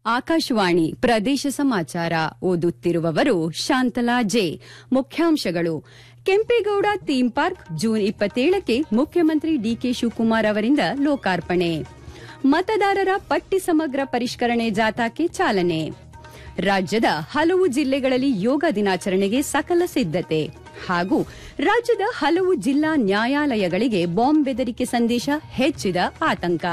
ಆಕಾಶವಾಣಿ ಪ್ರದೇಶ ಸಮಾಚಾರ ಓದುತ್ತಿರುವವರು ಶಾಂತಲಾ ಜೆ ಮುಖ್ಯಾಂಶಗಳು ಕೆಂಪೇಗೌಡ ಥೀಮ್ ಪಾರ್ಕ್ ಜೂನ್ ಇಪ್ಪತ್ತೇಳಕ್ಕೆ ಮುಖ್ಯಮಂತ್ರಿ ಡಿಕೆ ಶಿವಕುಮಾರ್ ಅವರಿಂದ ಲೋಕಾರ್ಪಣೆ ಮತದಾರರ ಪಟ್ಟಿ ಸಮಗ್ರ ಪರಿಷ್ಕರಣೆ ಜಾಥಾಕ್ಕೆ ಚಾಲನೆ ರಾಜ್ಯದ ಹಲವು ಜಿಲ್ಲೆಗಳಲ್ಲಿ ಯೋಗ ದಿನಾಚರಣೆಗೆ ಸಕಲ ಸಿದ್ದತೆ ಹಾಗೂ ರಾಜ್ಯದ ಹಲವು ಜಿಲ್ಲಾ ನ್ಯಾಯಾಲಯಗಳಿಗೆ ಬಾಂಬ್ ಬೆದರಿಕೆ ಸಂದೇಶ ಹೆಚ್ಚಿದ ಆತಂಕ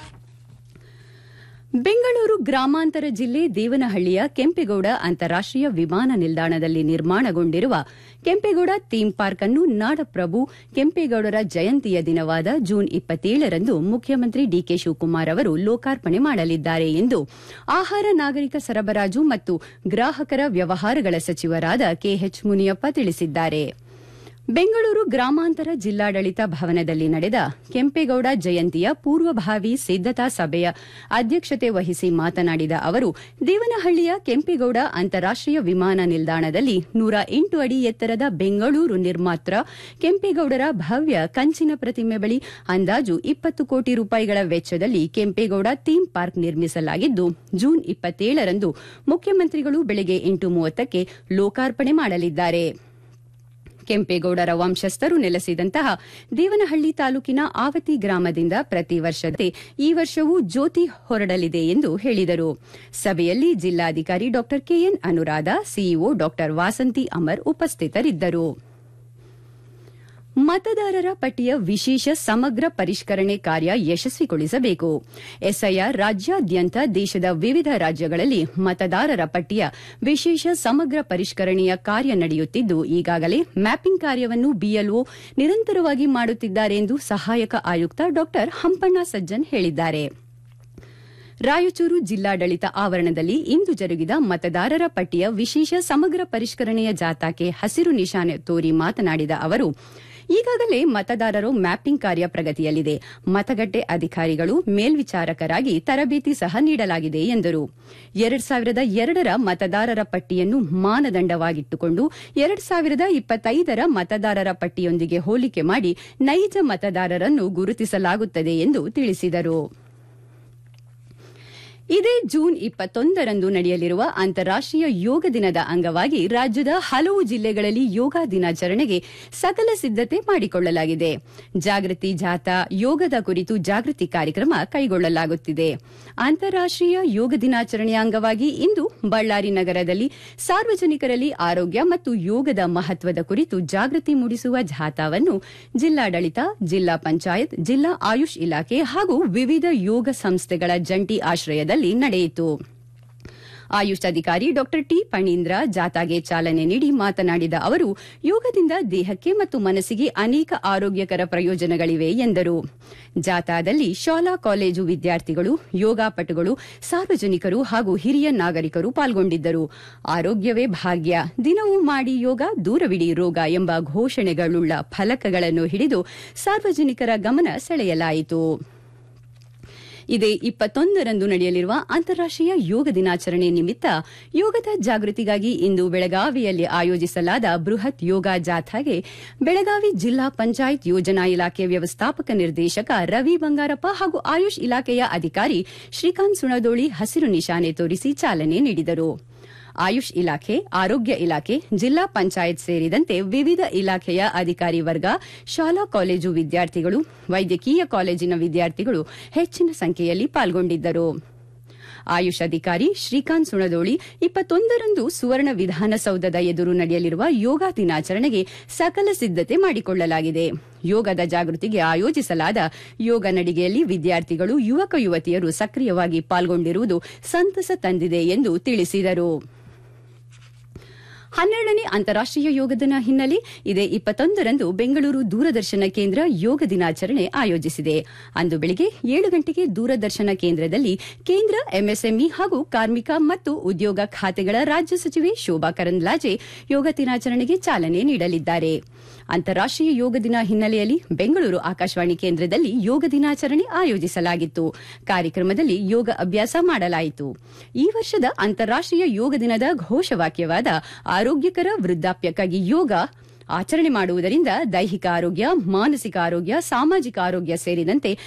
ಬೆಂಗಳೂರು ಗ್ರಾಮಾಂತರ ಜಿಲ್ಲೆ ದೇವನಹಳ್ಳಿಯ ಕೆಂಪೇಗೌಡ ಅಂತಾರಾಷ್ಟೀಯ ವಿಮಾನ ನಿಲ್ದಾಣದಲ್ಲಿ ನಿರ್ಮಾಣಗೊಂಡಿರುವ ಕೆಂಪೇಗೌಡ ಥೀಮ್ ಪಾರ್ಕ್ ಅನ್ನು ನಾಡಪ್ರಭು ಕೆಂಪೇಗೌಡರ ಜಯಂತಿಯ ದಿನವಾದ ಜೂನ್ ಇಪ್ಪತ್ತೇಳರಂದು ಮುಖ್ಯಮಂತ್ರಿ ಡಿಕೆ ಶಿವಕುಮಾರ್ ಅವರು ಲೋಕಾರ್ಪಣೆ ಮಾಡಲಿದ್ದಾರೆ ಎಂದು ಆಹಾರ ನಾಗರಿಕ ಸರಬರಾಜು ಮತ್ತು ಗ್ರಾಹಕರ ವ್ಯವಹಾರಗಳ ಸಚಿವರಾದ ಕೆಎಚ್ ಮುನಿಯಪ್ಪ ತಿಳಿಸಿದ್ದಾರೆ ಬೆಂಗಳೂರು ಗ್ರಾಮಾಂತರ ಜಿಲ್ಲಾಡಳಿತ ಭವನದಲ್ಲಿ ನಡೆದ ಕೆಂಪೇಗೌಡ ಜಯಂತಿಯ ಪೂರ್ವಭಾವಿ ಸಿದ್ದತಾ ಸಭೆಯ ಅಧ್ಯಕ್ಷತೆ ವಹಿಸಿ ಮಾತನಾಡಿದ ಅವರು ದೇವನಹಳ್ಳಿಯ ಕೆಂಪೇಗೌಡ ಅಂತಾರಾಷ್ಟೀಯ ವಿಮಾನ ನಿಲ್ದಾಣದಲ್ಲಿ ನೂರ ಎಂಟು ಅಡಿ ಎತ್ತರದ ಬೆಂಗಳೂರು ನಿರ್ಮಾತ್ರ ಕೆಂಪೇಗೌಡರ ಭವ್ಯ ಕಂಚಿನ ಪ್ರತಿಮೆ ಬಳಿ ಅಂದಾಜು ಇಪ್ಪತ್ತು ಕೋಟಿ ರೂಪಾಯಿಗಳ ವೆಚ್ಚದಲ್ಲಿ ಕೆಂಪೇಗೌಡ ಥೀಮ್ ಪಾರ್ಕ್ ನಿರ್ಮಿಸಲಾಗಿದ್ದು ಜೂನ್ ಇಪ್ಪತ್ತೇಳರಂದು ಮುಖ್ಯಮಂತ್ರಿಗಳು ಬೆಳಗ್ಗೆ ಎಂಟು ಮೂವತ್ತಕ್ಕೆ ಲೋಕಾರ್ಪಣೆ ಮಾಡಲಿದ್ದಾರೆ ಕೆಂಪೇಗೌಡರ ವಂಶಸ್ಥರು ನೆಲೆಸಿದಂತಹ ದೇವನಹಳ್ಳಿ ತಾಲೂಕಿನ ಆವತಿ ಗ್ರಾಮದಿಂದ ಪ್ರತಿ ವರ್ಷದಂತೆ ಈ ವರ್ಷವೂ ಜ್ಯೋತಿ ಹೊರಡಲಿದೆ ಎಂದು ಹೇಳಿದರು ಸಭೆಯಲ್ಲಿ ಜಿಲ್ಲಾಧಿಕಾರಿ ಡಾ ಕೆಎನ್ ಅನುರಾಧ ಸಿಇಒ ಡಾ ವಾಸಂತಿ ಅಮರ್ ಉಪಸ್ಥಿತರಿದ್ದರು ಮತದಾರರ ಪಟ್ಟಿಯ ವಿಶೇಷ ಸಮಗ್ರ ಪರಿಷ್ಕರಣೆ ಕಾರ್ಯ ಯಶಸ್ವಿಗೊಳಿಸಬೇಕು ಎಸ್ಐಆರ್ ರಾಜ್ಯಾದ್ಯಂತ ದೇಶದ ವಿವಿಧ ರಾಜ್ಯಗಳಲ್ಲಿ ಮತದಾರರ ಪಟ್ಟಿಯ ವಿಶೇಷ ಸಮಗ್ರ ಪರಿಷ್ಕರಣೆಯ ಕಾರ್ಯ ನಡೆಯುತ್ತಿದ್ದು ಈಗಾಗಲೇ ಮ್ಯಾಪಿಂಗ್ ಕಾರ್ಯವನ್ನು ಬಿಎಲ್ಒ ನಿರಂತರವಾಗಿ ಮಾಡುತ್ತಿದ್ದಾರೆ ಎಂದು ಸಹಾಯಕ ಆಯುಕ್ತ ಡಾ ಹಂಪಣ್ಣ ಸಜ್ಜನ್ ಹೇಳಿದ್ದಾರೆ ರಾಯಚೂರು ಜಿಲ್ಲಾಡಳಿತ ಆವರಣದಲ್ಲಿ ಇಂದು ಜರುಗಿದ ಮತದಾರರ ಪಟ್ಟಿಯ ವಿಶೇಷ ಸಮಗ್ರ ಪರಿಷ್ಕರಣೆಯ ಜಾಥಾಕ್ಕೆ ಹಸಿರು ನಿಶಾನೆ ತೋರಿ ಮಾತನಾಡಿದ ಅವರು ಈಗಾಗಲೇ ಮತದಾರರು ಮ್ಯಾಪಿಂಗ್ ಕಾರ್ಯ ಪ್ರಗತಿಯಲ್ಲಿದೆ ಮತಗಟ್ಟೆ ಅಧಿಕಾರಿಗಳು ಮೇಲ್ವಿಚಾರಕರಾಗಿ ತರಬೇತಿ ಸಹ ನೀಡಲಾಗಿದೆ ಎಂದರು ಎರಡ್ ಸಾವಿರದ ಎರಡರ ಮತದಾರರ ಪಟ್ಟಿಯನ್ನು ಮಾನದಂಡವಾಗಿಟ್ಟುಕೊಂಡು ಎರಡ್ ಸಾವಿರದ ಇಪ್ಪತ್ತೈದರ ಮತದಾರರ ಪಟ್ಟಿಯೊಂದಿಗೆ ಹೋಲಿಕೆ ಮಾಡಿ ನೈಜ ಮತದಾರರನ್ನು ಗುರುತಿಸಲಾಗುತ್ತದೆ ಎಂದು ತಿಳಿಸಿದರು ಇದೇ ಜೂನ್ ಇಪ್ಪತ್ತೊಂದರಂದು ನಡೆಯಲಿರುವ ಅಂತಾರಾಷ್ಟೀಯ ಯೋಗ ದಿನದ ಅಂಗವಾಗಿ ರಾಜ್ಯದ ಹಲವು ಜಿಲ್ಲೆಗಳಲ್ಲಿ ಯೋಗ ದಿನಾಚರಣೆಗೆ ಸಕಲ ಸಿದ್ದತೆ ಮಾಡಿಕೊಳ್ಳಲಾಗಿದೆ ಜಾಗೃತಿ ಜಾಥಾ ಯೋಗದ ಕುರಿತು ಜಾಗೃತಿ ಕಾರ್ಯಕ್ರಮ ಕೈಗೊಳ್ಳಲಾಗುತ್ತಿದೆ ಅಂತಾರಾಷ್ಟೀಯ ಯೋಗ ದಿನಾಚರಣೆಯ ಅಂಗವಾಗಿ ಇಂದು ಬಳ್ಳಾರಿ ನಗರದಲ್ಲಿ ಸಾರ್ವಜನಿಕರಲ್ಲಿ ಆರೋಗ್ಯ ಮತ್ತು ಯೋಗದ ಮಹತ್ವದ ಕುರಿತು ಜಾಗೃತಿ ಮೂಡಿಸುವ ಜಾಥಾವನ್ನು ಜಿಲ್ಲಾಡಳಿತ ಜಿಲ್ಲಾ ಪಂಚಾಯತ್ ಜಿಲ್ಲಾ ಆಯುಷ್ ಇಲಾಖೆ ಹಾಗೂ ವಿವಿಧ ಯೋಗ ಸಂಸ್ಥೆಗಳ ಜಂಟಿ ಆಶ್ರಯದಲ್ಲಿ ನಡೆಯಿತು ಆಯುಷ್ ಅಧಿಕಾರಿ ಡಾ ಟಿ ಫಣೀಂದ್ರ ಜಾಥಾಗೆ ಚಾಲನೆ ನೀಡಿ ಮಾತನಾಡಿದ ಅವರು ಯೋಗದಿಂದ ದೇಹಕ್ಕೆ ಮತ್ತು ಮನಸ್ಸಿಗೆ ಅನೇಕ ಆರೋಗ್ಯಕರ ಪ್ರಯೋಜನಗಳಿವೆ ಎಂದರು ಜಾಥಾದಲ್ಲಿ ಶಾಲಾ ಕಾಲೇಜು ವಿದ್ಯಾರ್ಥಿಗಳು ಯೋಗಾಪಟುಗಳು ಸಾರ್ವಜನಿಕರು ಹಾಗೂ ಹಿರಿಯ ನಾಗರಿಕರು ಪಾಲ್ಗೊಂಡಿದ್ದರು ಆರೋಗ್ಯವೇ ಭಾಗ್ಯ ದಿನವೂ ಮಾಡಿ ಯೋಗ ದೂರವಿಡಿ ರೋಗ ಎಂಬ ಘೋಷಣೆಗಳುಳ್ಳ ಫಲಕಗಳನ್ನು ಹಿಡಿದು ಸಾರ್ವಜನಿಕರ ಗಮನ ಸೆಳೆಯಲಾಯಿತು ಇದೇ ಇಪ್ಪತ್ತೊಂದರಂದು ನಡೆಯಲಿರುವ ಅಂತಾರಾಷ್ಟೀಯ ಯೋಗ ದಿನಾಚರಣೆ ನಿಮಿತ್ತ ಯೋಗದ ಜಾಗೃತಿಗಾಗಿ ಇಂದು ಬೆಳಗಾವಿಯಲ್ಲಿ ಆಯೋಜಿಸಲಾದ ಬೃಹತ್ ಯೋಗ ಜಾಥಾಗೆ ಬೆಳಗಾವಿ ಜಿಲ್ಲಾ ಪಂಚಾಯತ್ ಯೋಜನಾ ಇಲಾಖೆ ವ್ಯವಸ್ಥಾಪಕ ನಿರ್ದೇಶಕ ರವಿ ಬಂಗಾರಪ್ಪ ಹಾಗೂ ಆಯುಷ್ ಇಲಾಖೆಯ ಅಧಿಕಾರಿ ಶ್ರೀಕಾಂತ್ ಸುಣದೋಳಿ ಹಸಿರು ನಿಶಾನೆ ತೋರಿಸಿ ಚಾಲನೆ ನೀಡಿದರು ಆಯುಷ್ ಇಲಾಖೆ ಆರೋಗ್ಯ ಇಲಾಖೆ ಜಿಲ್ಲಾ ಪಂಚಾಯತ್ ಸೇರಿದಂತೆ ವಿವಿಧ ಇಲಾಖೆಯ ಅಧಿಕಾರಿ ವರ್ಗ ಶಾಲಾ ಕಾಲೇಜು ವಿದ್ಯಾರ್ಥಿಗಳು ವೈದ್ಯಕೀಯ ಕಾಲೇಜಿನ ವಿದ್ಯಾರ್ಥಿಗಳು ಹೆಚ್ಚಿನ ಸಂಖ್ಯೆಯಲ್ಲಿ ಪಾಲ್ಗೊಂಡಿದ್ದರು ಆಯುಷ್ ಅಧಿಕಾರಿ ಶ್ರೀಕಾಂತ್ ಸುಣದೋಳಿ ಇಪ್ಪತ್ತೊಂದರಂದು ಸುವರ್ಣ ವಿಧಾನಸೌಧದ ಎದುರು ನಡೆಯಲಿರುವ ಯೋಗ ದಿನಾಚರಣೆಗೆ ಸಕಲ ಸಿದ್ದತೆ ಮಾಡಿಕೊಳ್ಳಲಾಗಿದೆ ಯೋಗದ ಜಾಗೃತಿಗೆ ಆಯೋಜಿಸಲಾದ ಯೋಗ ನಡಿಗೆಯಲ್ಲಿ ವಿದ್ಯಾರ್ಥಿಗಳು ಯುವಕ ಯುವತಿಯರು ಸಕ್ರಿಯವಾಗಿ ಪಾಲ್ಗೊಂಡಿರುವುದು ಸಂತಸ ತಂದಿದೆ ಎಂದು ತಿಳಿಸಿದರು ಹನ್ನೆರಡನೇ ಅಂತಾರಾಷ್ಟೀಯ ಯೋಗ ದಿನ ಹಿನ್ನೆಲೆ ಇದೇ ಇಪ್ಪತ್ತೊಂದರಂದು ಬೆಂಗಳೂರು ದೂರದರ್ಶನ ಕೇಂದ್ರ ಯೋಗ ದಿನಾಚರಣೆ ಆಯೋಜಿಸಿದೆ ಅಂದು ಬೆಳಗ್ಗೆ ಏಳು ಗಂಟೆಗೆ ದೂರದರ್ಶನ ಕೇಂದ್ರದಲ್ಲಿ ಕೇಂದ್ರ ಎಂಎಸ್ಎಂಇ ಹಾಗೂ ಕಾರ್ಮಿಕ ಮತ್ತು ಉದ್ಯೋಗ ಖಾತೆಗಳ ರಾಜ್ಯ ಸಚಿವೆ ಶೋಭಾ ಕರಂದ್ಲಾಜೆ ಯೋಗ ದಿನಾಚರಣೆಗೆ ಚಾಲನೆ ನೀಡಲಿದ್ದಾರೆ ಅಂತಾರಾಷ್ಟೀಯ ಯೋಗ ದಿನ ಹಿನ್ನೆಲೆಯಲ್ಲಿ ಬೆಂಗಳೂರು ಆಕಾಶವಾಣಿ ಕೇಂದ್ರದಲ್ಲಿ ಯೋಗ ದಿನಾಚರಣೆ ಆಯೋಜಿಸಲಾಗಿತ್ತು ಕಾರ್ಯಕ್ರಮದಲ್ಲಿ ಯೋಗ ಅಭ್ಯಾಸ ಮಾಡಲಾಯಿತು ಈ ವರ್ಷದ ಅಂತಾರಾಷ್ಟೀಯ ಯೋಗ ದಿನದ ಘೋಷವಾಕ್ಯವಾದ ಆರೋಗ್ಯಕರ ವೃದ್ಧಾಪ್ಯಕ್ಕಾಗಿ ಯೋಗ ಆಚರಣೆ ಮಾಡುವುದರಿಂದ ದೈಹಿಕ ಆರೋಗ್ಯ ಮಾನಸಿಕ ಆರೋಗ್ಯ ಸಾಮಾಜಿಕ ಆರೋಗ್ಯ ಸೇರಿದಂತೆ